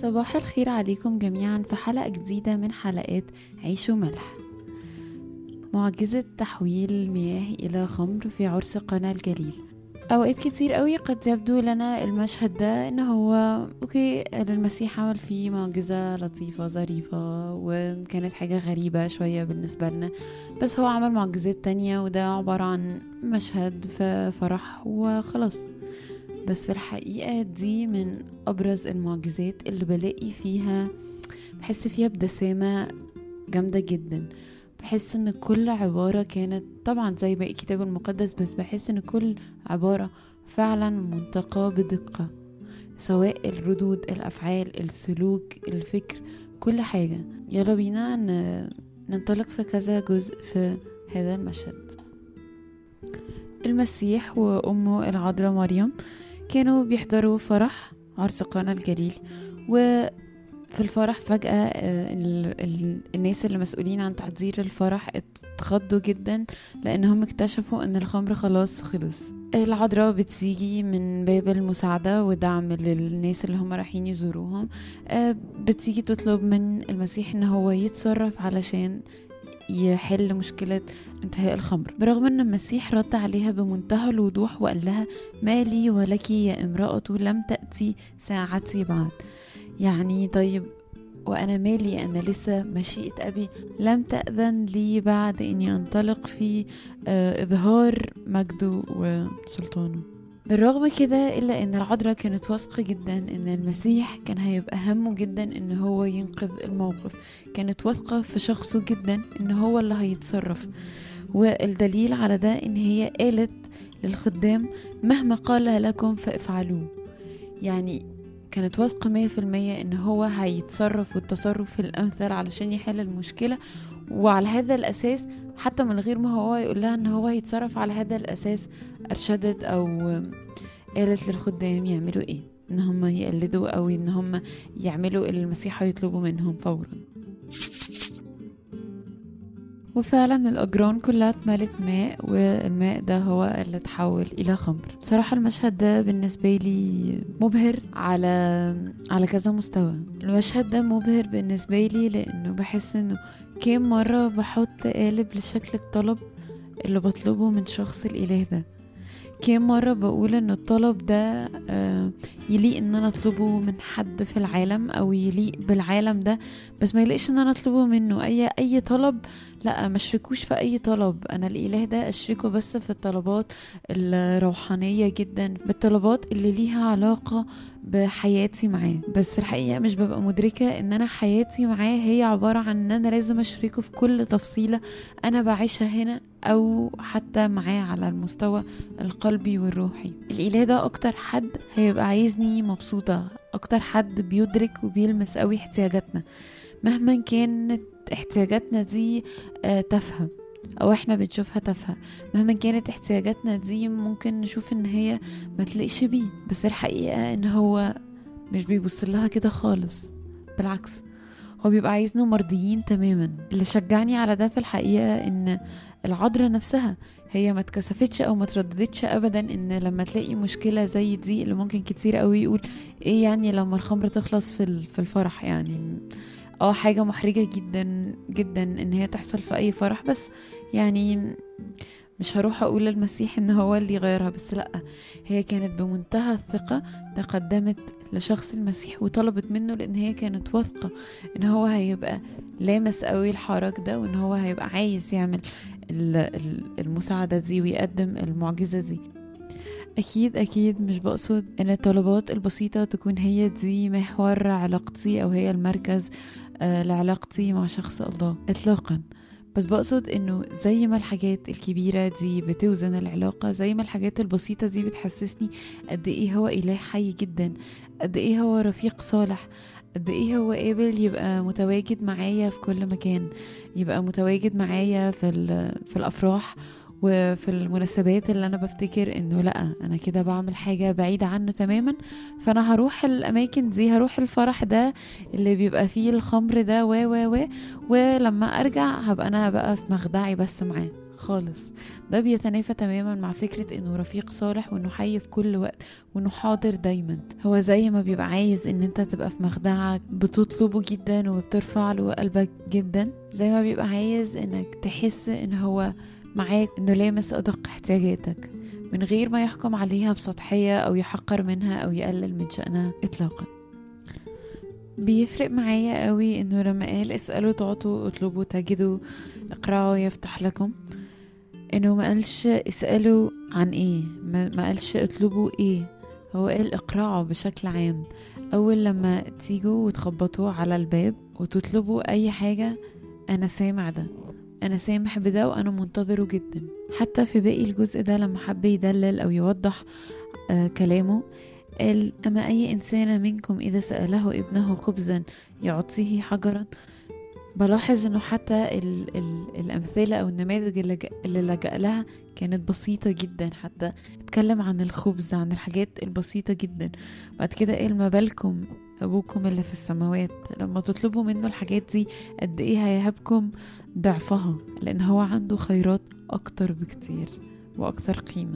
صباح الخير عليكم جميعا في حلقة جديدة من حلقات عيش وملح معجزة تحويل المياه إلى خمر في عرس قنا الجليل أوقات كتير قوي قد يبدو لنا المشهد ده إن هو أوكي المسيح عمل فيه معجزة لطيفة ظريفة وكانت حاجة غريبة شوية بالنسبة لنا بس هو عمل معجزات تانية وده عبارة عن مشهد في فرح وخلاص بس في الحقيقة دي من أبرز المعجزات اللي بلاقي فيها بحس فيها بدسامة جامدة جدا بحس ان كل عبارة كانت طبعا زي باقي الكتاب المقدس بس بحس ان كل عبارة فعلا منتقى بدقة سواء الردود الأفعال السلوك الفكر كل حاجة يلا بينا ننطلق في كذا جزء في هذا المشهد المسيح وأمه العذراء مريم كانوا بيحضروا فرح عرس قنا الجليل وفي الفرح فجأة ال ال الناس اللي مسؤولين عن تحضير الفرح اتخضوا جدا لأنهم اكتشفوا أن الخمر خلاص خلص العذراء بتيجي من باب المساعدة ودعم للناس اللي هم رايحين يزوروهم بتيجي تطلب من المسيح ان هو يتصرف علشان يحل مشكلة انتهاء الخمر برغم ان المسيح رد عليها بمنتهى الوضوح وقال لها ما لي ولك يا امرأة لم تأتي ساعتي بعد يعني طيب وأنا مالي أنا لسه مشيئة أبي لم تأذن لي بعد إني أنطلق في إظهار مجده وسلطانه بالرغم كده إلا إن العذراء كانت واثقة جدا إن المسيح كان هيبقى همه جدا إن هو ينقذ الموقف كانت واثقة في شخصه جدا إن هو اللي هيتصرف والدليل على ده إن هي قالت للخدام مهما قال لكم فافعلوه يعني كانت واثقة مية في المية إن هو هيتصرف والتصرف الأمثل علشان يحل المشكلة وعلى هذا الأساس حتى من غير ما هو يقول لها إن هو هيتصرف على هذا الأساس أرشدت أو قالت للخدام يعملوا إيه إن هم يقلدوا أو إن هم يعملوا اللي المسيح هيطلبوا منهم فورا وفعلا الأجران كلها اتملت ماء والماء ده هو اللي اتحول إلى خمر بصراحة المشهد ده بالنسبة لي مبهر على على كذا مستوى المشهد ده مبهر بالنسبة لي لأنه بحس إنه كام مرة بحط قالب لشكل الطلب اللي بطلبه من شخص الإله ده كام مرة بقول ان الطلب ده يليق ان انا اطلبه من حد في العالم او يليق بالعالم ده بس ما يليقش ان انا اطلبه منه اي اي طلب لا ما اشركوش في اي طلب انا الاله ده اشركه بس في الطلبات الروحانية جدا بالطلبات اللي ليها علاقة بحياتي معاه بس في الحقيقة مش ببقى مدركة ان انا حياتي معاه هي عبارة عن ان انا لازم اشركه في كل تفصيلة انا بعيشها هنا او حتى معاه على المستوى القلبي والروحي الاله ده اكتر حد هيبقى عايزني مبسوطة اكتر حد بيدرك وبيلمس قوي احتياجاتنا مهما كانت احتياجاتنا دي آه تافهه او احنا بنشوفها تافهه مهما كانت احتياجاتنا دي ممكن نشوف ان هي ما تليقش بيه بس في الحقيقه ان هو مش بيبص لها كده خالص بالعكس هو بيبقى عايزنا مرضيين تماما اللي شجعني على ده في الحقيقه ان العذراء نفسها هي ما اتكسفتش او ما ترددتش ابدا ان لما تلاقي مشكله زي دي اللي ممكن كتير قوي يقول ايه يعني لما الخمر تخلص في في الفرح يعني اه حاجة محرجة جدا جدا ان هي تحصل في اي فرح بس يعني مش هروح اقول للمسيح ان هو اللي يغيرها بس لا هي كانت بمنتهى الثقة تقدمت لشخص المسيح وطلبت منه لان هي كانت واثقة ان هو هيبقى لامس قوي الحراك ده وان هو هيبقى عايز يعمل المساعدة دي ويقدم المعجزة دي أكيد أكيد مش بقصد إن الطلبات البسيطة تكون هي دي محور علاقتي أو هي المركز آه لعلاقتي مع شخص الله إطلاقا بس بقصد إنه زي ما الحاجات الكبيرة دي بتوزن العلاقة زي ما الحاجات البسيطة دي بتحسسني قد إيه هو إله حي جدا قد إيه هو رفيق صالح قد ايه هو قابل يبقى متواجد معايا في كل مكان يبقى متواجد معايا في, في الافراح وفي المناسبات اللي انا بفتكر انه لا انا كده بعمل حاجة بعيدة عنه تماما فانا هروح الاماكن دي هروح الفرح ده اللي بيبقى فيه الخمر ده و و و ولما ارجع هبقى انا بقى في مخدعي بس معاه خالص ده بيتنافى تماما مع فكرة انه رفيق صالح وانه حي في كل وقت وانه حاضر دايما هو زي ما بيبقى عايز ان انت تبقى في مخدعك بتطلبه جدا وبترفع له قلبك جدا زي ما بيبقى عايز انك تحس ان هو معاك انه لامس ادق احتياجاتك من غير ما يحكم عليها بسطحية او يحقر منها او يقلل من شأنها اطلاقا بيفرق معايا قوي انه لما قال اسألوا تعطوا اطلبوا تجدوا اقرعوا يفتح لكم انه ما قالش اسألوا عن ايه ما قالش اطلبوا ايه هو قال اقرعوا بشكل عام اول لما تيجوا وتخبطوا على الباب وتطلبوا اي حاجة انا سامع ده انا سامح بده وانا منتظره جدا حتى في باقي الجزء ده لما حب يدلل او يوضح آه كلامه قال أما أي إنسان منكم إذا سأله ابنه خبزا يعطيه حجرا بلاحظ انه حتى ال ال الامثله او النماذج اللي, اللي لجأ لها كانت بسيطه جدا حتى اتكلم عن الخبز عن الحاجات البسيطه جدا بعد كده قال ما بالكم ابوكم اللي في السماوات لما تطلبوا منه الحاجات دي قد ايه هيهبكم ضعفها لان هو عنده خيرات اكتر بكتير واكثر قيمه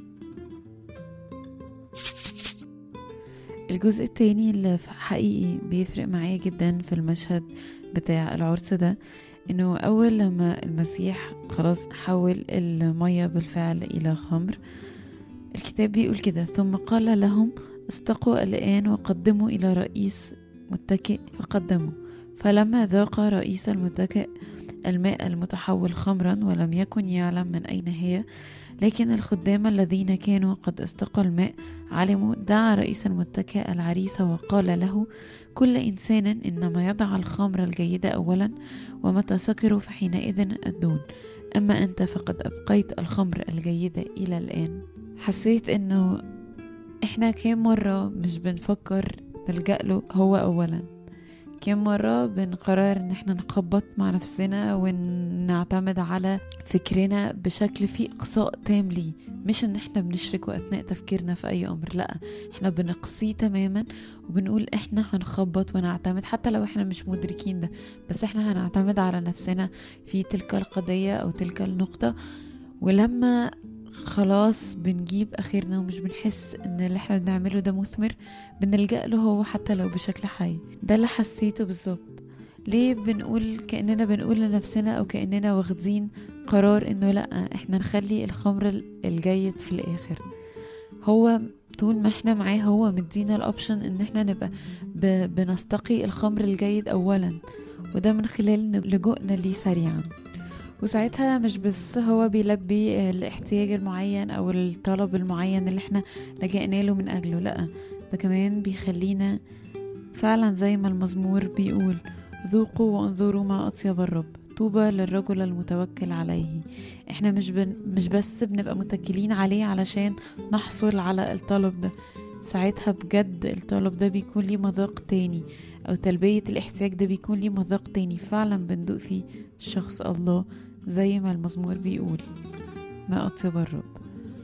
الجزء التاني اللي حقيقي بيفرق معايا جدا في المشهد بتاع العرس ده انه اول لما المسيح خلاص حول المية بالفعل الى خمر الكتاب بيقول كده ثم قال لهم استقوا الآن وقدموا إلى رئيس متكئ فقدموا فلما ذاق رئيس المتكئ الماء المتحول خمرا ولم يكن يعلم من أين هي لكن الخدام الذين كانوا قد استقوا الماء علموا دعا رئيس المتكئ العريس وقال له كل إنسان إنما يضع الخمر الجيدة أولا ومتى سكروا فحينئذ الدون أما أنت فقد أبقيت الخمر الجيدة إلى الآن حسيت إنه إحنا كام مرة مش بنفكر نلجأ له هو أولا كم مرة بنقرر ان احنا نخبط مع نفسنا ونعتمد على فكرنا بشكل فيه اقصاء تام ليه مش ان احنا بنشركه اثناء تفكيرنا في اي امر لا احنا بنقصيه تماما وبنقول احنا هنخبط ونعتمد حتى لو احنا مش مدركين ده بس احنا هنعتمد على نفسنا في تلك القضية او تلك النقطة ولما خلاص بنجيب اخرنا ومش بنحس ان اللي احنا بنعمله ده مثمر بنلجأ له هو حتى لو بشكل حي ده اللي حسيته بالظبط ليه بنقول كأننا بنقول لنفسنا او كأننا واخدين قرار انه لا احنا نخلي الخمر الجيد في الاخر هو طول ما احنا معاه هو مدينا الاوبشن ان احنا نبقى بنستقي الخمر الجيد اولا وده من خلال لجوءنا ليه سريعا وساعتها مش بس هو بيلبي الاحتياج المعين او الطلب المعين اللي احنا لجأنا له من اجله لا ده كمان بيخلينا فعلا زي ما المزمور بيقول ذوقوا وانظروا ما اطيب الرب طوبى للرجل المتوكل عليه احنا مش بن مش بس بنبقى متكلين عليه علشان نحصل على الطلب ده ساعتها بجد الطلب ده بيكون ليه مذاق تاني او تلبية الاحتياج ده بيكون ليه مذاق تاني فعلا بندوق فيه شخص الله زي ما المزمور بيقول ما أطيب الرب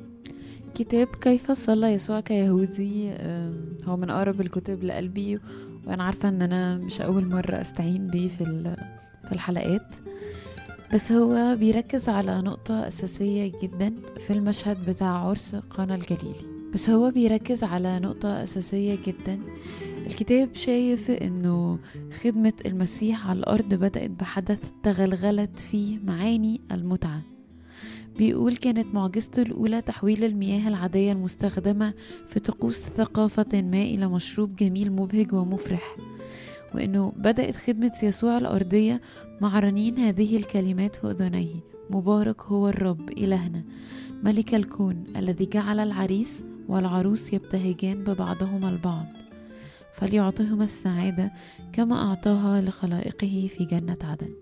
كتاب كيف صلى يسوع كيهودي هو من أقرب الكتب لقلبي وأنا عارفة أن أنا مش أول مرة أستعين بيه في في الحلقات بس هو بيركز على نقطة أساسية جدا في المشهد بتاع عرس قانا الجليلي بس هو بيركز على نقطة أساسية جدا الكتاب شايف انه خدمة المسيح على الارض بدأت بحدث تغلغلت فيه معاني المتعة بيقول كانت معجزته الأولى تحويل المياه العادية المستخدمة في طقوس ثقافة ما إلى مشروب جميل مبهج ومفرح وأنه بدأت خدمة يسوع الأرضية مع رنين هذه الكلمات في أذنيه مبارك هو الرب إلهنا ملك الكون الذي جعل العريس والعروس يبتهجان ببعضهما البعض فليعطهما السعادة كما أعطاها لخلائقه في جنة عدن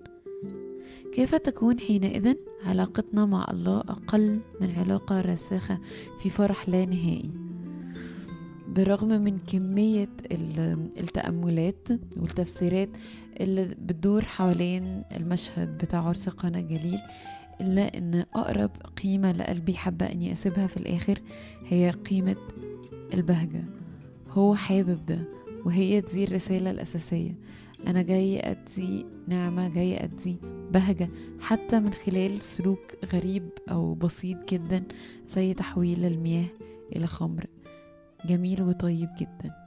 كيف تكون حينئذ علاقتنا مع الله أقل من علاقة راسخة في فرح لا نهائي بالرغم من كمية التأملات والتفسيرات اللي بتدور حوالين المشهد بتاع عرس قنا جليل إلا أن أقرب قيمة لقلبي حابة أني أسيبها في الآخر هي قيمة البهجة هو حابب ده وهي دي الرسالة الأساسية أنا جاي أدي نعمة جاي أدي بهجة حتى من خلال سلوك غريب أو بسيط جدا زي تحويل المياه إلى خمر جميل وطيب جدا